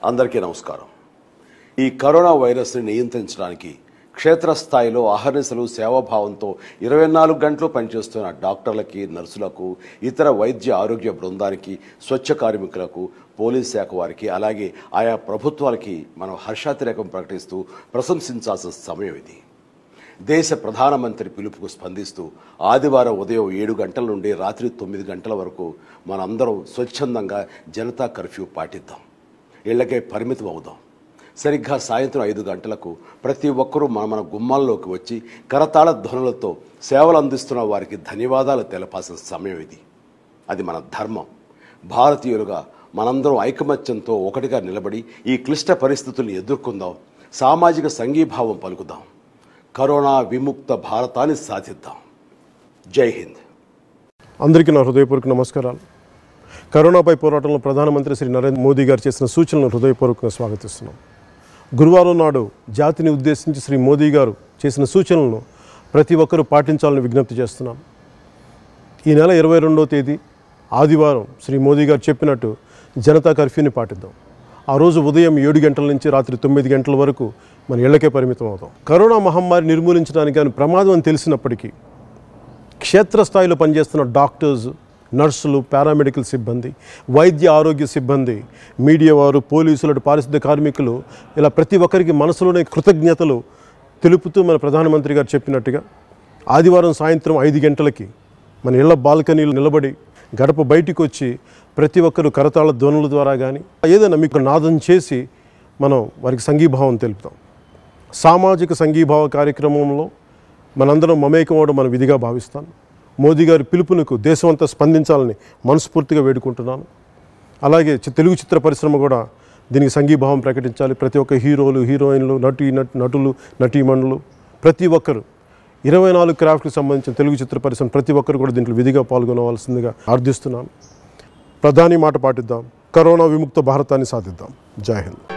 అందరికీ నమస్కారం ఈ కరోనా వైరస్ని నియంత్రించడానికి క్షేత్రస్థాయిలో అహర్నిశలు సేవాభావంతో ఇరవై నాలుగు గంటలు పనిచేస్తున్న డాక్టర్లకి నర్సులకు ఇతర వైద్య ఆరోగ్య బృందానికి స్వచ్ఛ కార్మికులకు పోలీస్ శాఖ వారికి అలాగే ఆయా ప్రభుత్వాలకి మనం హర్షాతిరేకం ప్రకటిస్తూ ప్రశంసించాల్సిన సమయం ఇది దేశ ప్రధానమంత్రి పిలుపుకు స్పందిస్తూ ఆదివారం ఉదయం ఏడు గంటల నుండి రాత్రి తొమ్మిది గంటల వరకు మనందరం స్వచ్ఛందంగా జనతా కర్ఫ్యూ పాటిద్దాం ఇళ్లకే పరిమితం అవుదాం సరిగ్గా సాయంత్రం ఐదు గంటలకు ప్రతి ఒక్కరూ మన మన గుమ్మాల్లోకి వచ్చి కరతాళ ధ్వనులతో సేవలు అందిస్తున్న వారికి ధన్యవాదాలు తెలపాల్సిన సమయం ఇది అది మన ధర్మం భారతీయులుగా మనందరం ఐకమత్యంతో ఒకటిగా నిలబడి ఈ క్లిష్ట పరిస్థితుల్ని ఎదుర్కొందాం సామాజిక సంఘీభావం పలుకుదాం కరోనా విముక్త భారతాన్ని సాధిద్దాం జై హింద్ అందరికీ నా హృదయపూర్వక నమస్కారాలు కరోనాపై పోరాటంలో ప్రధానమంత్రి శ్రీ నరేంద్ర మోదీ గారు చేసిన సూచనలను హృదయపూర్వకంగా స్వాగతిస్తున్నాం గురువారం నాడు జాతిని ఉద్దేశించి శ్రీ మోదీ గారు చేసిన సూచనలను ప్రతి ఒక్కరూ పాటించాలని విజ్ఞప్తి చేస్తున్నాం ఈ నెల ఇరవై రెండవ తేదీ ఆదివారం శ్రీ మోదీ గారు చెప్పినట్టు జనతా కర్ఫ్యూని పాటిద్దాం ఆ రోజు ఉదయం ఏడు గంటల నుంచి రాత్రి తొమ్మిది గంటల వరకు మన ఇళ్లకే పరిమితం అవుతాం కరోనా మహమ్మారి నిర్మూలించడానికి కానీ ప్రమాదం అని తెలిసినప్పటికీ క్షేత్రస్థాయిలో పనిచేస్తున్న డాక్టర్స్ నర్సులు పారామెడికల్ సిబ్బంది వైద్య ఆరోగ్య సిబ్బంది మీడియా వారు పోలీసులు పారిశుద్ధ్య కార్మికులు ఇలా ప్రతి ఒక్కరికి మనసులోనే కృతజ్ఞతలు తెలుపుతూ మన ప్రధానమంత్రి గారు చెప్పినట్టుగా ఆదివారం సాయంత్రం ఐదు గంటలకి మన ఇళ్ల బాల్కనీలు నిలబడి గడప బయటికి వచ్చి ప్రతి ఒక్కరు కరతాళ ధ్వనుల ద్వారా కానీ ఏదైనా మీకు నాదం చేసి మనం వారికి సంఘీభావం తెలుపుతాం సామాజిక సంఘీభావ కార్యక్రమంలో మనందరం మమేకం అవడం మన విధిగా భావిస్తాను మోదీ గారి పిలుపునకు దేశమంతా స్పందించాలని మనస్ఫూర్తిగా వేడుకుంటున్నాను అలాగే చి- తెలుగు చిత్ర పరిశ్రమ కూడా దీనికి సంఘీభావం ప్రకటించాలి ప్రతి ఒక్క హీరోలు హీరోయిన్లు నటి నట్- నటులు నటీమణులు ప్రతి ఒక్కరు ఇరవై నాలుగు క్రాఫ్ట్కి సంబంధించిన తెలుగు చిత్ర పరిశ్రమ ప్రతి ఒక్కరు కూడా దీంట్లో విధిగా పాల్గొనవలసిందిగా ప్రార్థిస్తున్నాను ప్రధాని మాట పాటిద్దాం కరోనా విముక్త భారతాన్ని సాధిద్దాం జై హింద్